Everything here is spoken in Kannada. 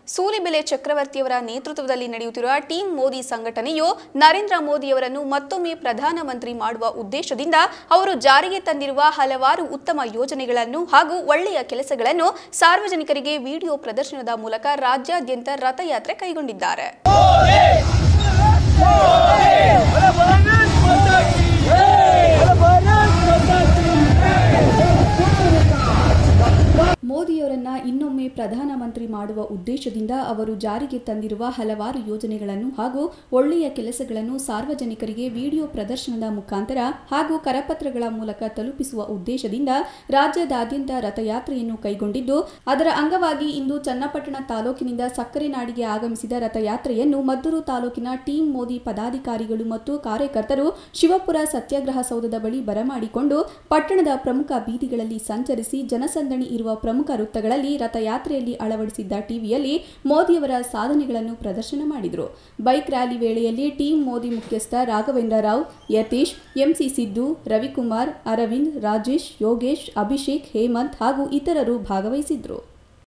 ಸೂಲಿಬೆಲೆ ಚಕ್ರವರ್ತಿಯವರ ನೇತೃತ್ವದಲ್ಲಿ ನಡೆಯುತ್ತಿರುವ ಟೀಂ ಮೋದಿ ಸಂಘಟನೆಯು ನರೇಂದ್ರ ಮೋದಿಯವರನ್ನು ಮತ್ತೊಮ್ಮೆ ಪ್ರಧಾನಮಂತ್ರಿ ಮಾಡುವ ಉದ್ದೇಶದಿಂದ ಅವರು ಜಾರಿಗೆ ತಂದಿರುವ ಹಲವಾರು ಉತ್ತಮ ಯೋಜನೆಗಳನ್ನು ಹಾಗೂ ಒಳ್ಳೆಯ ಕೆಲಸಗಳನ್ನು ಸಾರ್ವಜನಿಕರಿಗೆ ವಿಡಿಯೋ ಪ್ರದರ್ಶನದ ಮೂಲಕ ರಾಜ್ಯಾದ್ಯಂತ ರಥಯಾತ್ರೆ ಕೈಗೊಂಡಿದ್ದಾರೆ ಮೋದಿಯವರನ್ನ ಇನ್ನೊಮ್ಮೆ ಪ್ರಧಾನಮಂತ್ರಿ ಮಾಡುವ ಉದ್ದೇಶದಿಂದ ಅವರು ಜಾರಿಗೆ ತಂದಿರುವ ಹಲವಾರು ಯೋಜನೆಗಳನ್ನು ಹಾಗೂ ಒಳ್ಳೆಯ ಕೆಲಸಗಳನ್ನು ಸಾರ್ವಜನಿಕರಿಗೆ ವಿಡಿಯೋ ಪ್ರದರ್ಶನದ ಮುಖಾಂತರ ಹಾಗೂ ಕರಪತ್ರಗಳ ಮೂಲಕ ತಲುಪಿಸುವ ಉದ್ದೇಶದಿಂದ ರಾಜ್ಯದಾದ್ಯಂತ ರಥಯಾತ್ರೆಯನ್ನು ಕೈಗೊಂಡಿದ್ದು ಅದರ ಅಂಗವಾಗಿ ಇಂದು ಚನ್ನಪಟ್ಟಣ ತಾಲೂಕಿನಿಂದ ಸಕ್ಕರೆ ನಾಡಿಗೆ ಆಗಮಿಸಿದ ರಥಯಾತ್ರೆಯನ್ನು ಮದ್ದೂರು ತಾಲೂಕಿನ ಟೀಂ ಮೋದಿ ಪದಾಧಿಕಾರಿಗಳು ಮತ್ತು ಕಾರ್ಯಕರ್ತರು ಶಿವಪುರ ಸತ್ಯಾಗ್ರಹ ಸೌಧದ ಬಳಿ ಬರಮಾಡಿಕೊಂಡು ಪಟ್ಟಣದ ಪ್ರಮುಖ ಬೀದಿಗಳಲ್ಲಿ ಸಂಚರಿಸಿ ಜನಸಂದಣಿ ಇರುವ ಪ್ರಮುಖ ವೃತ್ತಗಳಲ್ಲಿ ರಥಯಾತ್ರೆಯಲ್ಲಿ ಅಳವಡಿಸಿದ್ದ ಟಿವಿಯಲ್ಲಿ ಮೋದಿಯವರ ಸಾಧನೆಗಳನ್ನು ಪ್ರದರ್ಶನ ಮಾಡಿದರು ಬೈಕ್ ರ್ಯಾಲಿ ವೇಳೆಯಲ್ಲಿ ಟೀಂ ಮೋದಿ ಮುಖ್ಯಸ್ಥ ರಾಘವೇಂದ್ರ ರಾವ್ ಯತೀಶ್ ಎಂಸಿ ಸಿದ್ದು ರವಿಕುಮಾರ್ ಅರವಿಂದ್ ರಾಜೇಶ್ ಯೋಗೇಶ್ ಅಭಿಷೇಕ್ ಹೇಮಂತ್ ಹಾಗೂ ಇತರರು ಭಾಗವಹಿಸಿದ್ರು